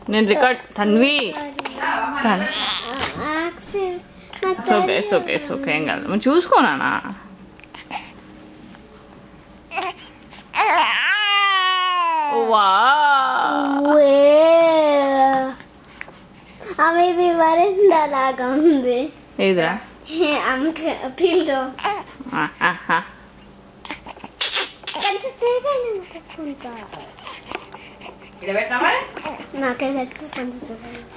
నేను రికార్డ్ తన్వి తన్- accident it's okay it's okay it's okay ఏం కాదు మనం చూసుకోనా వా ఆమె ఇది వరండా లాగా ఉంది ఏదిరా ఆమె పిల్లో ఆ, ఆహా. కొంచెం తేగానే పెట్టుకుంటా ఇక్కడ పెట్టినా మరి నాకే పెట్టుకో కొంచెం తేగానే.